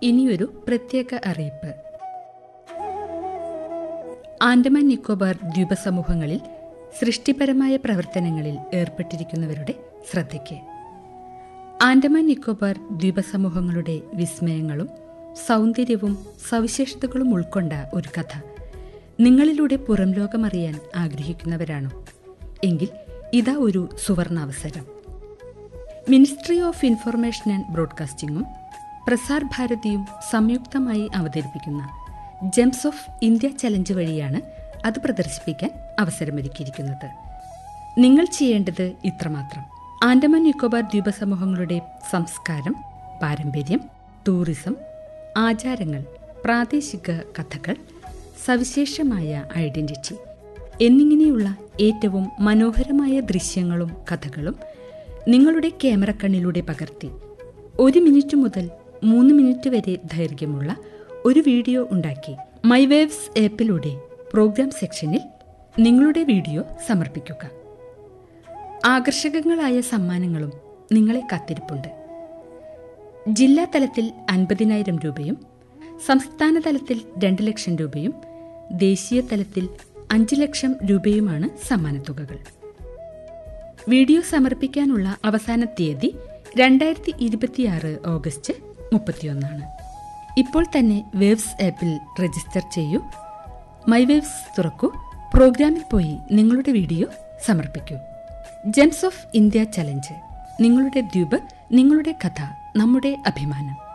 ഇനിയൊരു പ്രത്യേക അറിയിപ്പ് ആൻഡമാൻ നിക്കോബാർ ദ്വീപസമൂഹങ്ങളിൽ സൃഷ്ടിപരമായ പ്രവർത്തനങ്ങളിൽ ഏർപ്പെട്ടിരിക്കുന്നവരുടെ ശ്രദ്ധയ്ക്ക് ആൻഡമാൻ നിക്കോബാർ ദ്വീപസമൂഹങ്ങളുടെ വിസ്മയങ്ങളും സൗന്ദര്യവും സവിശേഷതകളും ഉൾക്കൊണ്ട ഒരു കഥ നിങ്ങളിലൂടെ പുറം ലോകമറിയാൻ ആഗ്രഹിക്കുന്നവരാണോ എങ്കിൽ ഇതാ ഒരു സുവർണാവസരം മിനിസ്ട്രി ഓഫ് ഇൻഫർമേഷൻ ആൻഡ് ബ്രോഡ്കാസ്റ്റിംഗും പ്രസാർ ഭാരതിയും സംയുക്തമായി അവതരിപ്പിക്കുന്ന ജെംസ് ഓഫ് ഇന്ത്യ ചലഞ്ച് വഴിയാണ് അത് പ്രദർശിപ്പിക്കാൻ അവസരമൊരുക്കിയിരിക്കുന്നത് നിങ്ങൾ ചെയ്യേണ്ടത് ഇത്രമാത്രം ആൻഡമാൻ നിക്കോബാർ ദ്വീപസമൂഹങ്ങളുടെ സംസ്കാരം പാരമ്പര്യം ടൂറിസം ആചാരങ്ങൾ പ്രാദേശിക കഥകൾ സവിശേഷമായ ഐഡന്റിറ്റി എന്നിങ്ങനെയുള്ള ഏറ്റവും മനോഹരമായ ദൃശ്യങ്ങളും കഥകളും നിങ്ങളുടെ ക്യാമറ കണ്ണിലൂടെ പകർത്തി ഒരു മിനിറ്റ് മുതൽ മൂന്ന് മിനിറ്റ് വരെ ദൈർഘ്യമുള്ള ഒരു വീഡിയോ ഉണ്ടാക്കി മൈവേവ്സ് ആപ്പിലൂടെ പ്രോഗ്രാം സെക്ഷനിൽ നിങ്ങളുടെ വീഡിയോ സമർപ്പിക്കുക ആകർഷകങ്ങളായ സമ്മാനങ്ങളും നിങ്ങളെ കാത്തിരിപ്പുണ്ട് ജില്ലാ തലത്തിൽ അൻപതിനായിരം രൂപയും സംസ്ഥാന തലത്തിൽ രണ്ട് ലക്ഷം രൂപയും ദേശീയ തലത്തിൽ അഞ്ച് ലക്ഷം രൂപയുമാണ് സമ്മാനത്തുകകൾ വീഡിയോ സമർപ്പിക്കാനുള്ള അവസാന തീയതി രണ്ടായിരത്തി ഇരുപത്തിയാറ് ഓഗസ്റ്റ് മുപ്പത്തിയൊന്നാണ് ഇപ്പോൾ തന്നെ വേവ്സ് ആപ്പിൽ രജിസ്റ്റർ ചെയ്യൂ മൈ വേവ്സ് തുറക്കൂ പ്രോഗ്രാമിൽ പോയി നിങ്ങളുടെ വീഡിയോ സമർപ്പിക്കൂ ജെംസ് ഓഫ് ഇന്ത്യ ചലഞ്ച് നിങ്ങളുടെ ദ്വീപ് നിങ്ങളുടെ കഥ നമ്മുടെ അഭിമാനം